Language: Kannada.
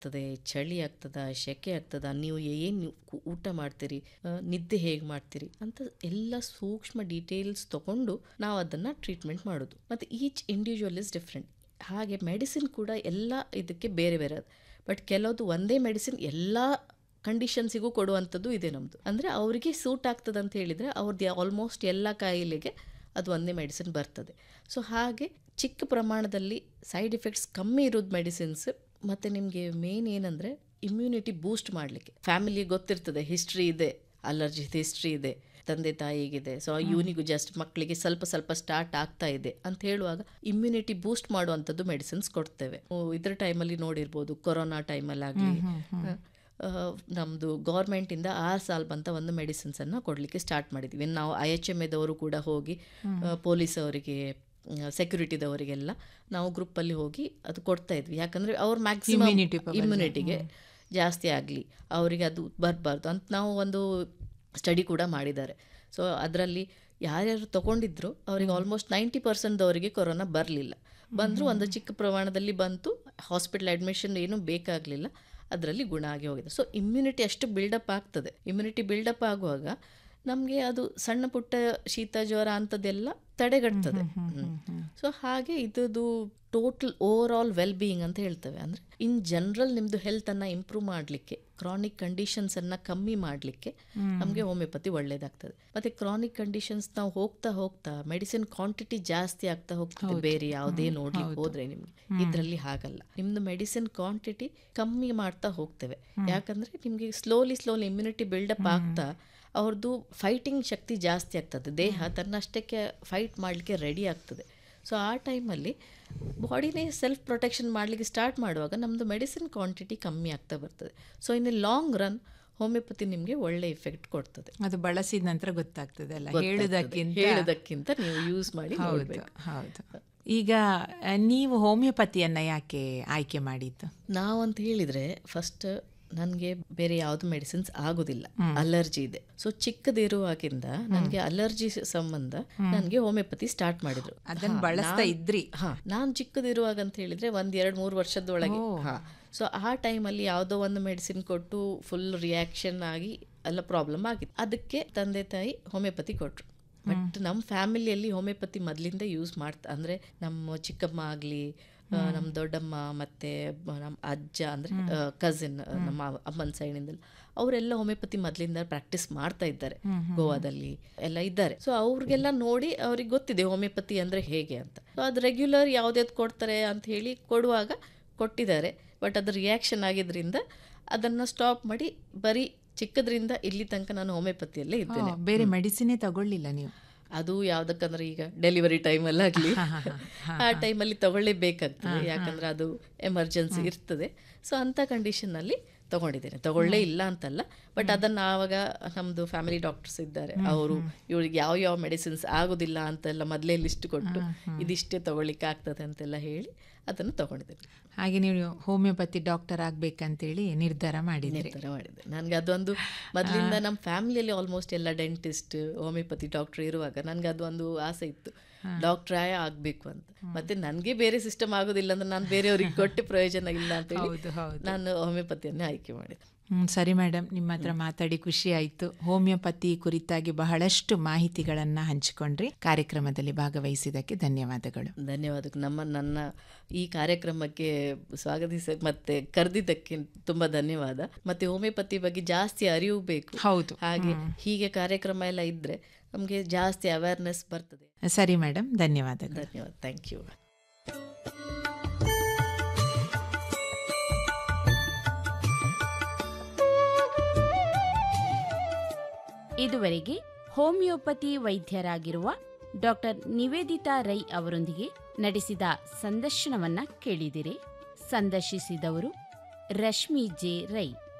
ಆಗ್ತದೆ ಚಳಿ ಆಗ್ತದ ಶೆಕೆ ಆಗ್ತದ ನೀವು ಏನು ಊಟ ಮಾಡ್ತೀರಿ ಆ, ನಿದ್ದೆ ಹೇಗೆ ಮಾಡ್ತೀರಿ ಅಂತ ಎಲ್ಲ ಸೂಕ್ಷ್ಮ ಡೀಟೇಲ್ಸ್ ತಗೊಂಡು ನಾವು ಅದನ್ನು ಟ್ರೀಟ್ಮೆಂಟ್ ಮಾಡೋದು ಮತ್ತು ಈಚ್ ಇಂಡಿವಿಜುವಲ್ ಇಸ್ ಡಿಫ್ರೆಂಟ್ ಹಾಗೆ ಮೆಡಿಸಿನ್ ಕೂಡ ಎಲ್ಲ ಇದಕ್ಕೆ ಬೇರೆ ಬೇರೆ ಅದು ಬಟ್ ಕೆಲವೊಂದು ಒಂದೇ ಮೆಡಿಸಿನ್ ಎಲ್ಲ ಕಂಡೀಷನ್ಸಿಗೂ ಕೊಡುವಂಥದ್ದು ಇದೆ ನಮ್ಮದು ಅಂದರೆ ಅವರಿಗೆ ಸೂಟ್ ಆಗ್ತದೆ ಅಂತ ಹೇಳಿದರೆ ಅವ್ರದ್ದು ಆಲ್ಮೋಸ್ಟ್ ಎಲ್ಲ ಕಾಯಿಲೆಗೆ ಅದು ಒಂದೇ ಮೆಡಿಸಿನ್ ಬರ್ತದೆ ಸೊ ಹಾಗೆ ಚಿಕ್ಕ ಪ್ರಮಾಣದಲ್ಲಿ ಸೈಡ್ ಎಫೆಕ್ಟ್ಸ್ ಕಮ್ಮಿ ಇರೋದು ಮೆಡಿಸಿನ್ಸ್ ಮತ್ತು ನಿಮಗೆ ಮೇನ್ ಏನಂದರೆ ಇಮ್ಯುನಿಟಿ ಬೂಸ್ಟ್ ಮಾಡಲಿಕ್ಕೆ ಫ್ಯಾಮಿಲಿ ಗೊತ್ತಿರ್ತದೆ ಹಿಸ್ಟ್ರಿ ಇದೆ ಅಲರ್ಜಿ ಹಿಸ್ಟ್ರಿ ಇದೆ ತಂದೆ ತಾಯಿಗಿದೆ ಸೊ ಇವನಿಗೂ ಜಸ್ಟ್ ಮಕ್ಕಳಿಗೆ ಸ್ವಲ್ಪ ಸ್ವಲ್ಪ ಸ್ಟಾರ್ಟ್ ಆಗ್ತಾ ಇದೆ ಅಂತ ಹೇಳುವಾಗ ಇಮ್ಯುನಿಟಿ ಬೂಸ್ಟ್ ಮಾಡುವಂಥದ್ದು ಮೆಡಿಸಿನ್ಸ್ ಕೊಡ್ತೇವೆ ಓ, ಇದ್ರ ಟೈಮಲ್ಲಿ ನೋಡಿರ್ಬೋದು ಕೊರೋನಾ ಟೈಮಲ್ಲಾಗಲಿ ನಮ್ಮದು ಗೌರ್ಮೆಂಟಿಂದ ಆರು ಸಾಲ್ ಬಂತ ಒಂದು ಮೆಡಿಸಿನ್ಸನ್ನು ಕೊಡಲಿಕ್ಕೆ ಸ್ಟಾರ್ಟ್ ಮಾಡಿದ್ವಿ ನಾವು ಐ ಎಚ್ ಎಮ್ ಎದವರು ಕೂಡ ಹೋಗಿ ಪೊಲೀಸ್ ಅವರಿಗೆ ಸೆಕ್ಯೂರಿಟಿದವರಿಗೆಲ್ಲ ನಾವು ಗ್ರೂಪಲ್ಲಿ ಹೋಗಿ ಅದು ಕೊಡ್ತಾ ಇದ್ವಿ ಯಾಕಂದರೆ ಅವ್ರ ಮ್ಯಾಕ್ಸಿಮಮ್ Immunity power ಇಮ್ಯುನಿಟಿಗೆ ಜಾಸ್ತಿ ಆಗಲಿ ಅವರಿಗೆ ಅದು ಬರಬಾರ್ದು ಅಂತ ನಾವು ಒಂದು ಸ್ಟಡಿ ಕೂಡ ಮಾಡಿದ್ದಾರೆ ಸೊ ಅದರಲ್ಲಿ ಯಾರ್ಯಾರು ತಗೊಂಡಿದ್ರು ಅವರಿಗೆ ಆಲ್ಮೋಸ್ಟ್ ನೈಂಟಿ ಪರ್ಸೆಂಟ್ದವರಿಗೆ ಕೊರೋನಾ ಬರಲಿಲ್ಲ ಬಂದರೂ ಒಂದು ಚಿಕ್ಕ ಪ್ರಮಾಣದಲ್ಲಿ ಬಂತು ಹಾಸ್ಪಿಟಲ್ ಅಡ್ಮಿಷನ್ ಏನೂ ಬೇಕಾಗಲಿಲ್ಲ ಅದರಲ್ಲಿ ಗುಣ ಆಗಿ ಹೋಗಿದೆ ಸೊ ಇಮ್ಯುನಿಟಿ ಅಷ್ಟು ಬಿಲ್ಡಪ್ ಆಗ್ತದೆ ಇಮ್ಯುನಿಟಿ ಬಿಲ್ಡಪ್ ಆಗುವಾಗ ನಮಗೆ ಅದು ಸಣ್ಣ ಪುಟ್ಟ ಶೀತ ಜ್ವರ ಅಂಥದ್ದೆಲ್ಲ ತಡೆಗಟ್ತದೆ ಸೊ ಹಾಗೆ ಇದ್ದು total overall well being ಅಂತ ಹೇಳ್ತೇವೆ ಅಂದರೆ ಇನ್ ಜನರಲ್ ನಿಮ್ಮದು ಹೆಲ್ತನ್ನು ಇಂಪ್ರೂವ್ ಮಾಡಲಿಕ್ಕೆ ಕ್ರಾನಿಕ್ ಕಂಡೀಷನ್ಸನ್ನು ಕಮ್ಮಿ ಮಾಡಲಿಕ್ಕೆ ನಮಗೆ ಹೋಮಿಯೋಪತಿ ಒಳ್ಳೇದಾಗ್ತದೆ ಮತ್ತು ಕ್ರಾನಿಕ್ ಕಂಡೀಷನ್ಸ್ ನಾವು ಹೋಗ್ತಾ ಹೋಗ್ತಾ ಮೆಡಿಸಿನ್ ಕ್ವಾಂಟಿಟಿ ಜಾಸ್ತಿ ಆಗ್ತಾ ಹೋಗ್ತದೆ ಬೇರೆ ಯಾವುದೇ ನೋಡ್ಲಿಕ್ಕೆ ಹೋದ್ರೆ ನಿಮಗೆ ಇದರಲ್ಲಿ ಹಾಗಲ್ಲ ನಿಮ್ದು ಮೆಡಿಸಿನ್ ಕ್ವಾಂಟಿಟಿ ಕಮ್ಮಿ ಮಾಡ್ತಾ ಹೋಗ್ತೇವೆ ಯಾಕಂದ್ರೆ ನಿಮಗೆ ಸ್ಲೋಲಿ ಸ್ಲೋಲಿ ಇಮ್ಯುನಿಟಿ ಬಿಲ್ಡಪ್ ಆಗ್ತಾ ಅವ್ರದ್ದು ಫೈಟಿಂಗ್ ಶಕ್ತಿ ಜಾಸ್ತಿ ಆಗ್ತದೆ ದೇಹ ತನ್ನಷ್ಟಕ್ಕೆ ಫೈಟ್ ಮಾಡಲಿಕ್ಕೆ ರೆಡಿ ಆಗ್ತದೆ ಸೊ ಆ ಟೈಮಲ್ಲಿ ಬಾಡಿನೇ ಸೆಲ್ಫ್ ಪ್ರೊಟೆಕ್ಷನ್ ಮಾಡಲಿಕ್ಕೆ ಸ್ಟಾರ್ಟ್ ಮಾಡುವಾಗ ನಮ್ಮದು ಮೆಡಿಸಿನ್ ಕ್ವಾಂಟಿಟಿ ಕಮ್ಮಿ ಆಗ್ತಾ ಬರ್ತದೆ so in long run homeopathy ನಿಮಗೆ ಒಳ್ಳೆ ಇಫೆಕ್ಟ್ ಕೊಡ್ತದೆ ಅದು ಬಳಸಿದ ನಂತರ ಗೊತ್ತಾಗ್ತದೆ ಅಲ್ಲ ಗೊತ್ತಾಗ್ತದೆ. ಹೇಳುದಕ್ಕಿಂತ ಹೇಳುದಕ್ಕಿಂತ ನೀವು ಯೂಸ್ ಮಾಡಿ ಹೌದು ನೋಡ್ಬೇಕು. ಹೌದು ಈಗ ಆ, ನೀವು ಹೋಮಿಯೋಪತಿಯನ್ನ ಯಾಕೆ ಆಯ್ಕೆ ಮಾಡಿದ್ದು ನಾವಂತ ಹೇಳಿದ್ರೆ ಫಸ್ಟ್ ನನಗೆ ಬೇರೆ ಯಾವುದು ಮೆಡಿಸಿನ್ಸ್ ಆಗೋದಿಲ್ಲ ಅಲರ್ಜಿ ಇದೆ ಸೊ ಚಿಕ್ಕದಿರುವಾಗಿಂದ ನನಗೆ ಅಲರ್ಜಿ ಸಂಬಂಧ ನನಗೆ ಹೋಮಿಯೋಪತಿ ಸ್ಟಾರ್ಟ್ ಮಾಡಿದ್ರು ಅದನ್ನ ಹಾ, ಬಳಸ್ತಾ ನಾನ್- ಇದ್ರಿ? ಹಾ ನಾನು ಚಿಕ್ಕದಿರುವಾಗ ಅಂತ ಹೇಳಿದ್ರೆ ಒಂದ್ ಎರಡು ಮೂರು ವರ್ಷದೊಳಗೆ ಹಾ ಸೊ ಆ ಟೈಮಲ್ಲಿ ಯಾವುದೋ ಒಂದು ಮೆಡಿಸಿನ್ ಕೊಟ್ಟು ಫುಲ್ ರಿಯಾಕ್ಷನ್ ಆಗಿ ಎಲ್ಲ ಪ್ರಾಬ್ಲಮ್ ಆಗಿತ್ತು ಅದಕ್ಕೆ ತಂದೆ ತಾಯಿ ಹೋಮಿಯೋಪತಿ ಕೊಟ್ರು ಬಟ್ ನಮ್ಮ ಫ್ಯಾಮಿಲಿಯಲ್ಲಿ ಹೋಮಿಯೋಪತಿ ಮೊದಲಿಂದ ಯೂಸ್ ಮಾಡ್ತಾ ಅಂದರೆ ನಮ್ಮ ಚಿಕ್ಕಮ್ಮ ಆಗಲಿ ನಮ್ಮ ದೊಡ್ಡಮ್ಮ ಮತ್ತು ನಮ್ಮ ಅಜ್ಜ ಅಂದರೆ ಕಸಿನ್ ನಮ್ಮ ಅಮ್ಮನ ಸೈಡಿಂದಲ್ಲ ಅವರೆಲ್ಲ ಹೋಮಿಯೋಪತಿ ಮೊದಲಿಂದ ಪ್ರಾಕ್ಟೀಸ್ ಮಾಡ್ತಾ ಇದ್ದಾರೆ ಗೋವಾದಲ್ಲಿ ಎಲ್ಲ ಇದ್ದಾರೆ ಸೊ ಅವ್ರಿಗೆಲ್ಲ ನೋಡಿ ಅವ್ರಿಗೆ ಗೊತ್ತಿದೆ ಹೋಮಿಯೋಪತಿ ಅಂದರೆ ಹೇಗೆ ಅಂತ ಸೊ ಅದು ರೆಗ್ಯುಲರ್ ಯಾವ್ದ್ಯಾವ್ದು ಕೊಡ್ತಾರೆ ಅಂತ ಹೇಳಿ ಕೊಡುವಾಗ ಕೊಟ್ಟಿದ್ದಾರೆ ಬಟ್ ಅದು ರಿಯಾಕ್ಷನ್ ಆಗಿದ್ರಿಂದ ಅದನ್ನು ಸ್ಟಾಪ್ ಮಾಡಿ ಬರೀ ಚಿಕ್ಕದ್ರಿಂದ ಇಲ್ಲಿ ತನಕ ನಾನು ಹೋಮಿಯೋಪತಿಯಲ್ಲೇ ಇದ್ದೇನೆ ಓ, ಬೇರೆ ಮೆಡಿಸಿನೇ ತಗೊಳ್ಳಿಲ್ಲ ನೀವು ಅದು ಯಾವ್ದಕ್ಕಂದ್ರೆ ಈಗ ಡೆಲಿವರಿ ಟೈಮಲ್ಲಾಗಲಿ ಆ ಟೈಮಲ್ಲಿ ತಗೊಳ್ಳೇಬೇಕಾಗ್ತದೆ ಯಾಕಂದ್ರೆ ಅದು ಎಮರ್ಜೆನ್ಸಿ ಇರ್ತದೆ ಸೊ ಅಂಥ ಕಂಡೀಷನ್ನಲ್ಲಿ ತಗೊಂಡಿದ್ದೇನೆ ತಗೊಳ್ಳೇ ಇಲ್ಲ ಅಂತಲ್ಲ ಬಟ್ ಅದನ್ನು ಆವಾಗ ನಮ್ಮದು ಫ್ಯಾಮಿಲಿ ಡಾಕ್ಟರ್ಸ್ ಇದ್ದಾರೆ ಅವರು ಇವ್ರಿಗೆ ಯಾವ ಯಾವ ಮೆಡಿಸಿನ್ಸ್ ಆಗೋದಿಲ್ಲ ಅಂತೆಲ್ಲ ಮೊದಲೇ ಲಿಸ್ಟ್ ಕೊಟ್ಟು ಇದಿಷ್ಟೇ ತಗೊಳ್ಳಿಕ್ಕೆ ಆಗ್ತದೆ ಅಂತೆಲ್ಲ ಹೇಳಿ ಅದನ್ನು ತಗೊಂಡಿದ್ದೇನೆ ಹಾಗೆ ನೀವು ಹೋಮಿಯೋಪತಿ ಡಾಕ್ಟರ್ ಆಗ್ಬೇಕಂತೇಳಿ ನಿರ್ಧಾರ ಮಾಡಿದ್ರಿ ನಿರ್ಧಾರ ಮಾಡಿದೆ ನನಗೆ ಅದೊಂದು ಮೊದಲಿಂದ ನಮ್ಮ ಫ್ಯಾಮಿಲಿಯಲ್ಲಿ ಆಲ್ಮೋಸ್ಟ್ ಎಲ್ಲ ಡೆಂಟಿಸ್ಟ್ ಹೋಮಿಯೋಪತಿ ಡಾಕ್ಟರ್ ಇರುವಾಗ ನನಗೆ ಅದೊಂದು ಆಸೆ ಇತ್ತು ಡಾಕ್ಟ್ರೇ ಆಗಬೇಕು ಅಂತ ಮತ್ತೆ ನನಗೆ ಬೇರೆ ಸಿಸ್ಟಮ್ ಆಗೋದಿಲ್ಲ ಅಂದ್ರೆ ನಾನು ಬೇರೆಯವ್ರಿಗೆ ಕೊಟ್ಟು ಪ್ರಯೋಜನ ಇಲ್ಲ ಅಂತ ಹೇಳಿ ಹೌದು ಹೌದು ನಾನು ಹೋಮಿಯೋಪತಿಯನ್ನೇ ಆಯ್ಕೆ ಮಾಡಿದೆ ಹ್ಮ್, ಸರಿ ಮೇಡಮ್ ನಿಮ್ಮ ಹತ್ರ ಮಾತಾಡಿ ಖುಷಿ ಆಯಿತು ಹೋಮಿಯೋಪತಿ ಕುರಿತಾಗಿ ಬಹಳಷ್ಟು ಮಾಹಿತಿಗಳನ್ನು ಹಂಚಿಕೊಂಡ್ರಿ ಕಾರ್ಯಕ್ರಮದಲ್ಲಿ ಭಾಗವಹಿಸಿದ್ದಕ್ಕೆ ಧನ್ಯವಾದಗಳು ಧನ್ಯವಾದ ನಮ್ಮ ನನ್ನ ಈ ಕಾರ್ಯಕ್ರಮಕ್ಕೆ ಸ್ವಾಗತಿಸ ಮತ್ತೆ ಕರೆದಿದ್ದಕ್ಕೆ ತುಂಬ ಧನ್ಯವಾದ ಮತ್ತೆ ಹೋಮಿಯೋಪತಿ ಬಗ್ಗೆ ಜಾಸ್ತಿ ಅರಿವು ಬೇಕು ಹೌದು ಹಾಗೆ ಹೀಗೆ ಕಾರ್ಯಕ್ರಮ ಎಲ್ಲ ಇದ್ರೆ ನಮಗೆ ಜಾಸ್ತಿ ಅವೇರ್ನೆಸ್ ಬರ್ತದೆ ಸರಿ ಮೇಡಮ್ ಧನ್ಯವಾದಗಳು ಧನ್ಯವಾದ ಥ್ಯಾಂಕ್ ಯು ಇದುವರೆಗೆ ಹೋಮಿಯೋಪತಿ ವೈದ್ಯರಾಗಿರುವ ಡಾಕ್ಟರ್ ನಿವೇದಿತಾ ರೈ ಅವರೊಂದಿಗೆ ನಡೆಸಿದ ಸಂದರ್ಶನವನ್ನ ಕೇಳಿದಿರಿ ಸಂದರ್ಶಿಸಿದವರು ರಶ್ಮಿ ಜೆ ರೈ